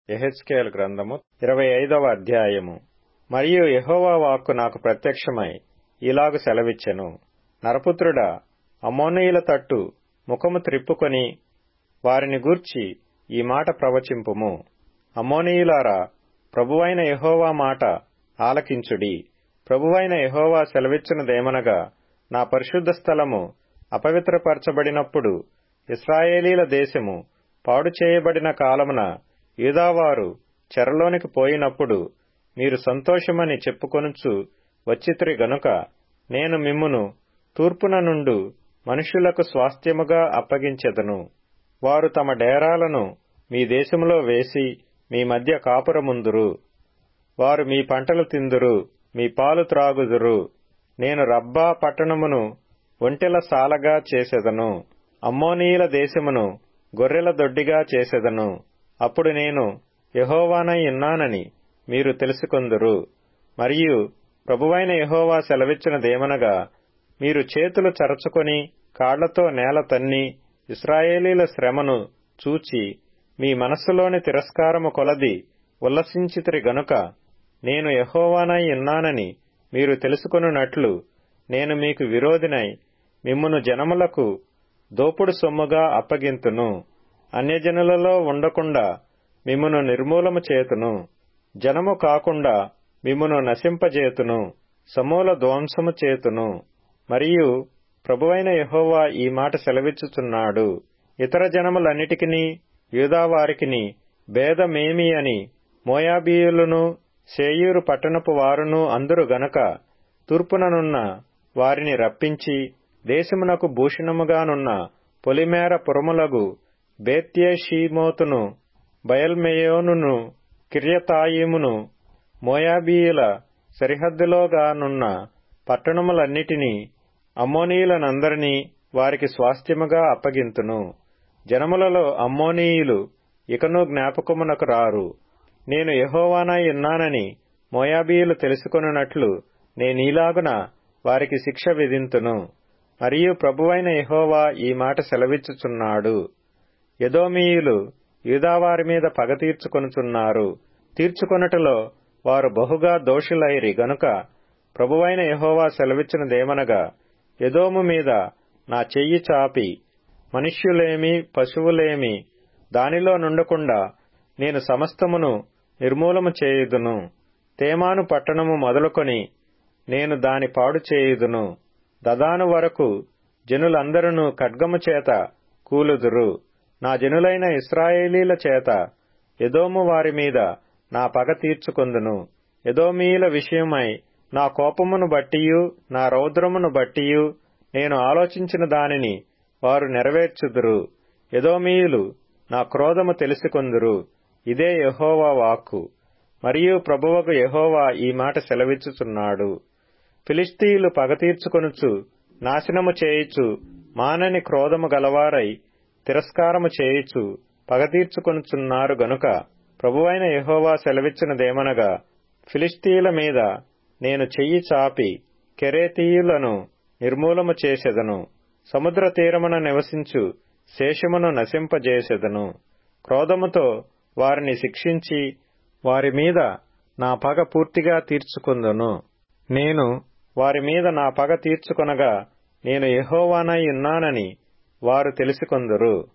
యెహెజ్కేలు గ్రంథము ఇరవై ఐదవ అధ్యాయము మరియు యెహోవా వాక్కు నాకు ప్రత్యక్షమై ఇలాగు సెలవిచ్చెను నరపుత్రుడా అమ్మోనీయుల తట్టు ముఖము త్రిప్పుకొని వారిని గూర్చి ఈ మాట ప్రవచింపుము అమ్మోనీయులారా ప్రభువైన యెహోవా మాట ఆలకించుడి ప్రభువైన యెహోవా సెలవిచ్చినదేమనగా నా పరిశుద్ధ స్థలము అపవిత్రపరచబడినప్పుడు ఇస్రాయేలీల దేశము పాడు చేయబడిన కాలమున యూదావారు చెరలోనికి పోయినప్పుడు మీరు సంతోషమని చెప్పుకొనుచు వచ్చితిరి గనుక నేను మిమ్మును తూర్పున నుండు మనుష్యులకు స్వాస్థ్యముగా అప్పగించెదను వారు తమ డేరాలను మీ దేశములో వేసి మీ మధ్య కాపురముందురు వారు మీ పంటలు తిందురు మీ పాలు త్రాగుదురు నేను రబ్బా పట్టణమును ఒంటెల సాలగా చేసెదను అమ్మోనీయుల దేశమును గొర్రెల దొడ్డిగా చేసెదను అప్పుడు నేను యహోవానై ఉన్నానని మీరు తెలుసుకొందురు మరియు ప్రభువైన యహోవా సెలవిచ్చినదేమనగా మీరు చేతులు చరచుకొని కాళ్లతో నేల తన్ని ఇస్రాయేలీల శ్రమను చూచి మీ మనస్సులోని తిరస్కారము కొలది ఉల్లసించితిరి గనుక నేను యహోవానై ఉన్నానని మీరు తెలుసుకొనున్నట్లు నేను మీకు విరోధినై మిమ్మును జనములకు దోపుడు సొమ్ముగా అప్పగింతును అన్యజనులలో ఉండకుండా మిమ్మును నిర్మూలము చేతును జనము కాకుండా మిమ్మును నశింపజేతును సమూల ధ్వంసము చేతును మరియు ప్రభువైన యహోవా ఈ మాట సెలవిచ్చుచున్నాడు ఇతర జనములన్నిటికిని యూదావారికిని భేదమేమి అని మోయాబీయులను సేయూరు పట్టణపు వారును అందరు గనక తూర్పుననున్న వారిని రప్పించి దేశమునకు భూషణముగానున్న పొలిమేర పురములగు బేత్యేషీమోతును బయల్మెయోనును కిర్యతాయిమును మోయాబీయుల సరిహద్దులోగానున్న పట్టణములన్నిటినీ అమ్మోనీయులనందరినీ వారికి స్వాస్థ్యముగా అప్పగింతును జనములలో అమ్మోనీయులు ఇకను జ్ఞాపకమునకు రారు నేను యహోవానై ఉన్నానని మోయాబీయులు తెలుసుకొనున్నట్లు నేనీలాగున వారికి శిక్ష విధింతును మరియు ప్రభువైన యహోవా ఈ మాట సెలవిచ్చుచున్నాడు యదోమీయులు యూదావారి మీద పగ తీర్చుకొనుచున్నారు తీర్చుకొనుటలో వారు బహుగా దోషులైరి గనుక ప్రభువైన యహోవా సెలవిచ్చినదేమనగా యదోము మీద నా చెయ్యి చాపి మనుష్యులేమి పశువులేమి దానిలో నుండకుండా నేను సమస్తమును నిర్మూలము చేయుదును తేమాను పట్టణము మొదలుకొని నేను దాని పాడు చేయుదును దదాను వరకు జనులందరూ ఖడ్గము చేత కూలుదురు నా జనులైన ఇస్రాయేలీల చేత ఎదోము వారి మీద నా పగ తీర్చుకొందును ఎదోమీయుల విషయమై నా కోపమును బట్టియు నా రౌద్రమును బట్టియు నేను ఆలోచించిన దానిని వారు నెరవేర్చుదురు ఎదోమీయులు నా క్రోధము తెలుసుకొందురు ఇదే యహోవా వాక్కు మరియు ప్రభువకు యహోవా ఈ మాట సెలవిచ్చుచున్నాడు ఫిలిస్తీయులు పగ తీర్చుకొనుచు నాశనము చేయుచు మానని క్రోధము గలవారై తిరస్కారము చేయుచు పగ తీర్చుకొనుచున్నారు గనుక ప్రభువైన యహోవా సెలవిచ్చినదేమనగా ఫిలిస్తీయుల మీద నేను చెయ్యి చాపి కెరేతీయులను నిర్మూలము చేసెదను సముద్ర తీరమున నివసించు శేషమును నశింపజేసెదను క్రోధముతో వారిని శిక్షించి వారి మీద నా పగ పూర్తిగా తీర్చుకుందును నేను వారి మీద నా పగ తీర్చుకొనగా నేను యహోవానై ఉన్నానని వారు తెలుసుకొందురు